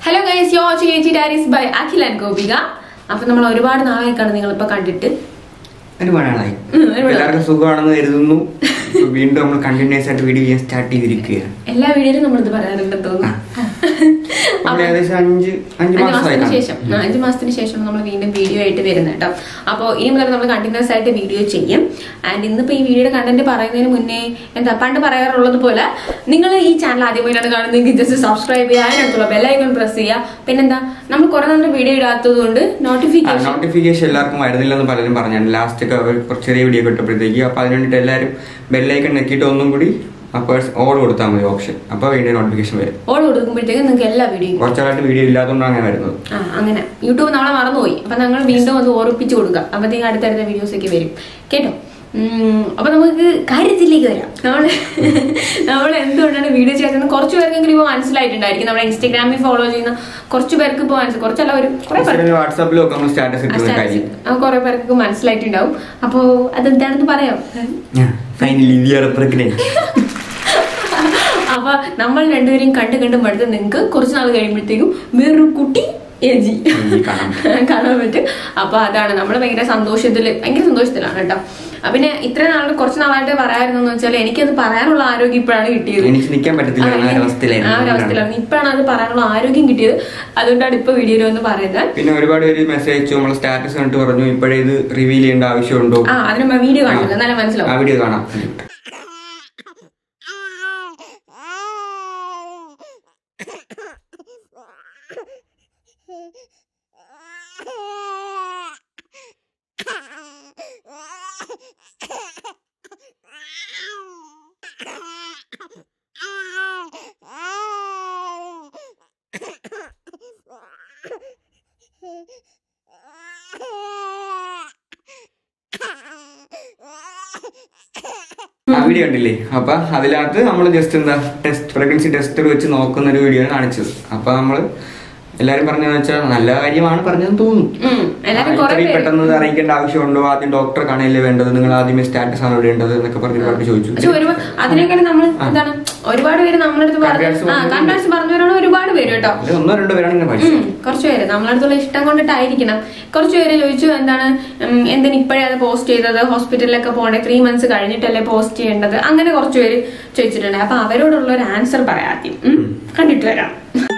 Hello guys യോ ചേച്ചി diaries by Akhil and Gopika അപ്പൊ നമ്മൾ ഒരുപാട് നാളായിക്കാണ് നിങ്ങൾ ഇപ്പൊ കണ്ടിട്ട് ഒരുപാട് ആളായി ഉം, ഒരുപാട്. എല്ലാവർക്കും സുഖമാണെന്ന് കരുതുന്നു ഇപ്പൊ വീണ്ടും നമ്മൾ കണ്ടിന്യൂസ് ആയിട്ട് വീഡിയോ ചെയ്യാൻ സ്റ്റാർട്ട് ചെയ്തിരിക്കുകയാണ് എല്ലാ വീഡിയോയിലും നമ്മളിത് പറയാറുണ്ടെന്ന് തോന്നുന്നു നമ്മൾ ഏകദേശം അഞ്ച് അഞ്ച് അഞ്ച് മാസമായി മാസത്തിന് കാണും. ശേഷം ആ, അഞ്ച് മാസത്തിന് ശേഷം നമ്മൾ വീണ്ടും വീഡിയോ ആയിട്ട് വരുന്നത് കേട്ടോ അപ്പോൾ ഇനി മുതൽ നമ്മൾ കണ്ടിന്യൂസ് ആയിട്ട് വീഡിയോ ചെയ്യും ആൻഡ് ഇന്നിപ്പോൾ ഈ വീഡിയോയുടെ കണ്ടന്റ് പറയുന്നതിന് മുന്നേ എന്താ പണ്ട് പറയാറുള്ളത് പോലെ നിങ്ങൾ ഈ ചാനൽ ആദ്യമായിട്ടാണ് കാണുന്നതെങ്കിൽ ജസ്റ്റ് സബ്സ്ക്രൈബ് ചെയ്യുക അതിനടുത്തുള്ള ബെല്ലൈക്കൺ പ്രസ് ചെയ്യുക പിന്നെന്താ നമ്മൾ കുറെ നാളെ വീഡിയോ ഇടാത്തത് കൊണ്ട് നോട്ടിഫിക്കേഷൻ നോട്ടിഫിക്കേഷൻ എല്ലാവർക്കും വരുന്നില്ലെന്ന് പലരും പറഞ്ഞാണ് ലാസ്റ്റ് ഒക്കെ അവർ കുറച്ച് ചെറിയ വീഡിയോ കിട്ടപ്പോഴത്തേക്ക് അപ്പൊ അതിന് വേണ്ടിയിട്ട് എല്ലാവരും ബെല്ലൈക്കൺ നെക്കിയിട്ട് ഒന്നും കൂടി ഓൾ കൊടുത്താൽ മതി ഓപ്ഷൻ അപ്പൊ വീണ്ടും നോട്ടിഫിക്കേഷൻ വരും ഓൾ കൊടുക്കുമ്പോഴത്തേക്കും നിങ്ങൾക്ക് എല്ലാ വീഡിയോയും കുറച്ചാളായിട്ട് വീഡിയോ ഇല്ലാത്തതുകൊണ്ടാണ് അങ്ങനെ വരുന്നത് ആ അങ്ങനെ യൂട്യൂബ് നമ്മളെ മറന്നുപോയി അപ്പൊ ഞങ്ങൾ വീണ്ടും അത് ഓർപ്പിച്ചു കൊടുക്കുക അപ്പത്തേക്ക് അടുത്തടുത്ത വീഡിയോസ് ഒക്കെ വരും കേട്ടോ ഉം, അപ്പൊ നമുക്ക് കാര്യത്തിലേക്ക് വരാം നമ്മള് നമ്മൾ എന്തുകൊണ്ടാണ് വീഡിയോ ചെയ്യാത്തത് കുറച്ച് പേർക്കെങ്കിലും ഇപ്പൊ മനസ്സിലായിട്ടുണ്ടായിരിക്കും നമ്മുടെ ഇൻസ്റ്റാഗ്രാമിൽ ഫോളോ ചെയ്യുന്ന കുറച്ച് പേർക്ക് ഇപ്പൊ മനസ്സിലായി കുറച്ചല്ല ഒരു കുറെ പേർക്ക് വാട്സാപ്പിലും ഒക്കെ നമ്മൾ സ്റ്റാറ്റസ് ഇട്ടുന്ന കാര്യം കുറെ പേർക്ക് മനസ്സിലായിട്ടുണ്ടാവും അപ്പോ അതെന്താണെന്ന് പറയാം ഫൈനലി വി ആർ പ്രഗ്നന്റ് അപ്പൊ നമ്മൾ രണ്ടുപേരെയും കണ്ട് കണ്ട് മടുത്ത് നിങ്ങൾക്ക് കുറച്ച് നാൾ കഴിയുമ്പോഴത്തേക്കും വേറൊരു കുട്ടി ഏജി കാണാം കാണാൻ പറ്റും അപ്പൊ അതാണ് നമ്മൾ ഭയങ്കര സന്തോഷത്തില് ഭയങ്കര സന്തോഷത്തിലാണ് കേട്ടോ അപ്പൊ പിന്നെ ഇത്ര നാൾ കുറച്ച് നാളായിട്ട് പറയാറുണ്ടെന്ന് വെച്ചാൽ എനിക്കത് പറയാനുള്ള ആരോഗ്യം ഇപ്പോഴാണ് കിട്ടിയത് എനിക്ക് നിൽക്കാൻ പറ്റത്തില്ല ആ, ആ ഒരു അവസ്ഥയിലായിരുന്നു ആ ഒരു അവസ്ഥയിലാണ് ഇപ്പോഴാണ് അത് പറയാനുള്ള ആരോഗ്യം കിട്ടിയത് അതുകൊണ്ടാണ് ഇപ്പൊ വീഡിയോയിൽ വന്ന് പറയുന്നത് പിന്നെ ഒരുപാട് പേര് മെസ്സേജ് അയച്ചു നമ്മൾ സ്റ്റാറ്റസ് കണ്ടിട്ട് പറഞ്ഞു ഇപ്പോഴേ ഇത് റിവീൽ ചെയ്യേണ്ട ആവശ്യമുണ്ടോ ആ അതിന് വീഡിയോ കാണുന്നത് എന്നാലും ആ മനസ്സിലാവും വീഡിയോ കാണാം ആ വീഡിയോ കണ്ടില്ലേ അപ്പൊ അതിനകത്ത് നമ്മൾ ജസ്റ്റ് എന്താ ടെസ്റ്റ് പ്രഗ്നൻസി ടെസ്റ്റർ വെച്ച് നോക്കുന്ന ഒരു വീഡിയോ ആണ് കാണിച്ചത് അപ്പൊ നമ്മള് എല്ലാരും പറഞ്ഞതെന്ന് വെച്ചാൽ നല്ല കാര്യമാണ് പറഞ്ഞതെന്ന് തോന്നുന്നു ഉം, എല്ലാരും ആ, കുറെ ഇത്രയും പേര് പെട്ടെന്ന് ഇത് അറിയിക്കേണ്ട ആവശ്യമുണ്ടോ ആദ്യം ഡോക്ടറെ കാണല്ലേ വേണ്ടത് നിങ്ങൾ ആദ്യമേ സ്റ്റാറ്റസ് ആണ് ഇടേണ്ടത് എന്നൊക്കെ പറഞ്ഞ് ഒരുപാട് ചോദിച്ചു പക്ഷെ ഒരുപാട് അതിനേക്കാൾ നമ്മൾ എന്താണ് ഒരുപാട് പേര് നമ്മളടുത്ത് പറഞ്ഞു Congrats ആ പറഞ്ഞു. കൺഗ്രാറ്റ്സ് പറഞ്ഞവരാണ് ഒരുപാട് പേര് കേട്ടോ അതിൽ ഒന്നോ രണ്ടോ പേരാണ് ഇങ്ങനെ പഠിച്ചത് ഉം, കുറച്ച് പേര് നമ്മളടുത്തുള്ള ഇഷ്ടം കൊണ്ടിട്ടായിരിക്കണം കുറച്ച് പേര് ചോദിച്ചു എന്താണ് ഉം, എന്തിന് ഇപ്പോഴേ അത് പോസ്റ്റ് ചെയ്തത് ഹോസ്പിറ്റലിലൊക്കെ പോകണ്ടേ ത്രീ മന്ത്സ് കഴിഞ്ഞിട്ടല്ലേ പോസ്റ്റ് ചെയ്യേണ്ടത് അങ്ങനെ കുറച്ച് പേര് ചോദിച്ചിട്ടുണ്ട് അപ്പൊ അവരോടുള്ള ഒരു ആൻസർ പറയാം ആദ്യം ഉം, കണ്ടിട്ട് വരാം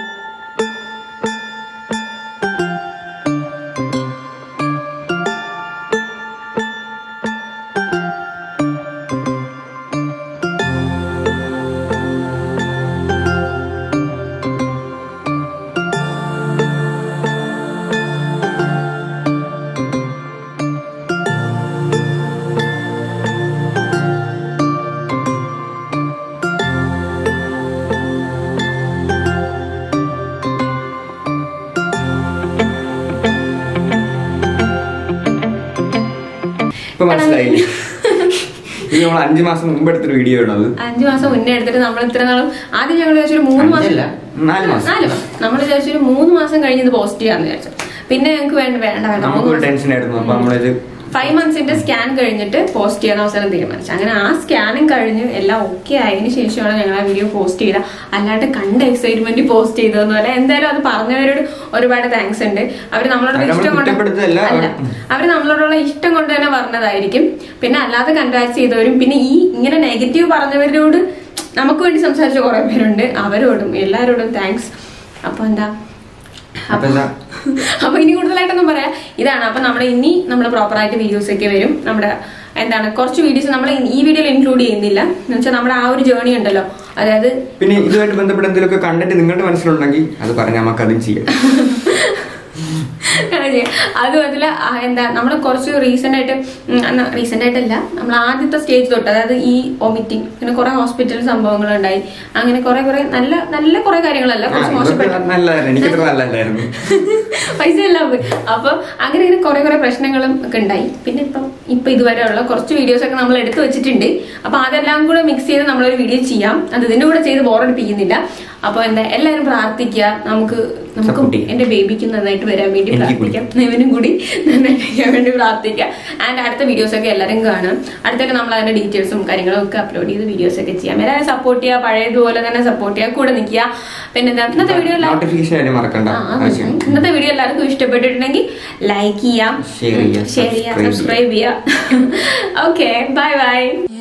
ഇപ്പൊ മനസ്സിലായില്ലേ ഇത് നമ്മൾ അഞ്ചു മാസം മുമ്പ് എടുത്തൊരു വീഡിയോ ആണ് അത് അഞ്ചു മാസം മുന്നേ എടുത്തിട്ട് നമ്മൾ ഇത്ര നാളും ആദ്യം ഞങ്ങൾ വിചാരിച്ചൊരു മൂന്ന് മാസം അഞ്ചല്ല, നാല് മാസം. നാല് മാസം നമ്മൾ വിചാരിച്ചൊരു മൂന്ന് മാസം കഴിഞ്ഞ് ഇത് പോസ്റ്റ് ചെയ്യാന്ന് വിചാരിച്ചു പിന്നെ ഞങ്ങൾക്ക് വേണ്ട വേണ്ട വേണ്ട മൂന്ന് നമുക്കൊരു മാസം ടെൻഷൻ ആയിരുന്നു അപ്പൊ നമ്മളിത് ഫൈവ് മന്ത്സിന്റെ സ്കാൻ കഴിഞ്ഞിട്ട് പോസ്റ്റ് ചെയ്യാൻ അവസരം തീരുമാനിച്ചു അങ്ങനെ ആ സ്കാനും കഴിഞ്ഞ് എല്ലാം ഓക്കെ ആയതിനു ശേഷമാണ് ഞങ്ങൾ ആ വീഡിയോ പോസ്റ്റ് ചെയ്ത അല്ലാണ്ട് കണ്ട എക്സൈറ്റ്മെന്റ് പോസ്റ്റ് ചെയ്തതെന്ന് പോലെ എന്തായാലും അത് പറഞ്ഞവരോട് ഒരുപാട് താങ്ക്സ് ഉണ്ട് അവര് നമ്മളോട് അത് നമ്മൾ ഇഷ്ടം കൊണ്ട് കുറ്റപ്പെടുത്തുകയല്ല. അല്ല അവര് നമ്മളോടുള്ള ഇഷ്ടം കൊണ്ട് തന്നെ പറഞ്ഞതായിരിക്കും പിന്നെ അല്ലാതെ കൺഗ്രാറ്റ്സ് ചെയ്തവരും പിന്നെ ഈ ഇങ്ങനെ നെഗറ്റീവ് പറഞ്ഞവരോട് നമുക്ക് വേണ്ടി സംസാരിച്ച കുറെ പേരുണ്ട് അവരോടും എല്ലാരോടും താങ്ക്സ് അപ്പൊ എന്താ അപ്പൊ എന്താ അപ്പൊ ഇനി കൂടുതലായിട്ടൊന്നും പറയാം ഇതാണ് അപ്പൊ നമ്മുടെ ഇനി നമ്മൾ പ്രോപ്പർ ആയിട്ട് വീഡിയോസ് ഒക്കെ വരും നമ്മുടെ എന്താണ് കുറച്ച് വീഡിയോസ് നമ്മൾ ഈ വീഡിയോയിൽ ഇൻക്ലൂഡ് ചെയ്യുന്നില്ല എന്ന് വെച്ചാൽ നമ്മുടെ ആ ഒരു ജേണി ഉണ്ടല്ലോ അതായത് പിന്നെ ഇതുമായിട്ട് ബന്ധപ്പെട്ട എന്തെങ്കിലുമൊക്കെ കണ്ടിട്ട് നിങ്ങളുടെ മനസ്സിലുണ്ടെങ്കിൽ അത് പറഞ്ഞാൽ നമുക്ക് അതും ചെയ്യാം അത് അതില് എന്താ നമ്മൾ കുറച്ച് റീസെന്റ് ആയിട്ട് റീസെന്റ് ആയിട്ടല്ല നമ്മൾ ആദ്യത്തെ സ്റ്റേജ് തൊട്ട് അതായത് ഈ വോമിറ്റിംഗ് പിന്നെ കുറെ ഹോസ്പിറ്റൽ സംഭവങ്ങൾ ഉണ്ടായി അങ്ങനെ കുറെ കുറെ നല്ല നല്ല കുറെ കാര്യങ്ങളല്ല ആ, കുറച്ച് ഇതൊക്കെ മോശപ്പെട്ട നല്ലതായിരുന്നു എനിക്കത്ര നല്ലതല്ലായിരുന്നു പൈസ എല്ലാം പോയി അപ്പൊ അങ്ങനെ ഇങ്ങനെ കുറെ കുറെ പ്രശ്നങ്ങളും ഒക്കെ ഉണ്ടായി പിന്നെ ഇപ്പം ഇപ്പൊ ഇതുവരെ ഉള്ള കുറച്ച് വീഡിയോസ് ഒക്കെ നമ്മൾ എടുത്തു വെച്ചിട്ടുണ്ട് അപ്പൊ അതെല്ലാം കൂടെ മിക്സ് ചെയ്ത് നമ്മളൊരു വീഡിയോ ചെയ്യാം അത് ഇതിന്റെ കൂടെ ചെയ്ത് ബോറടിപ്പിക്കുന്നില്ല അപ്പൊ എന്താ എല്ലാവരും പ്രാർത്ഥിക്കുക നമുക്ക് നമുക്കും Support ചെയ്യാം. എന്റെ ബേബിക്കും നന്നായിട്ട് വരാൻ വേണ്ടി എനിക്ക് കൂടി. പ്രാർത്ഥിക്കാം ഇവനും കൂടി നന്നായിട്ട് ചെയ്യാൻ വേണ്ടി പ്രാർത്ഥിക്കാം ആൻഡ് അടുത്ത വീഡിയോസ് ഒക്കെ എല്ലാവരും കാണാം അടുത്തൊക്കെ നമ്മൾ അതിന്റെ ഡീറ്റെയിൽസും കാര്യങ്ങളും ഒക്കെ അപ്ലോഡ് ചെയ്ത് വീഡിയോസ് ഒക്കെ ചെയ്യാം എല്ലാവരും സപ്പോർട്ട് ചെയ്യുക പഴയതുപോലെ തന്നെ സപ്പോർട്ട് ചെയ്യുക കൂടെ നിൽക്കുക പിന്നെ എന്താ ഇന്നത്തെ വീഡിയോ നോട്ടിഫിക്കേഷൻ ആയാലും മറക്കണ്ട ആ, ആ, ആവശ്യം ഇന്നത്തെ വീഡിയോ എല്ലാവർക്കും ഇഷ്ടപ്പെട്ടിട്ടുണ്ടെങ്കിൽ ലൈക്ക് ചെയ്യാം Share ചെയ്യാം, ഷെയർ ചെയ്യാം subscribe സബ്സ്ക്രൈബ് ചെയ്യാം ഓക്കെ ബൈ ബൈ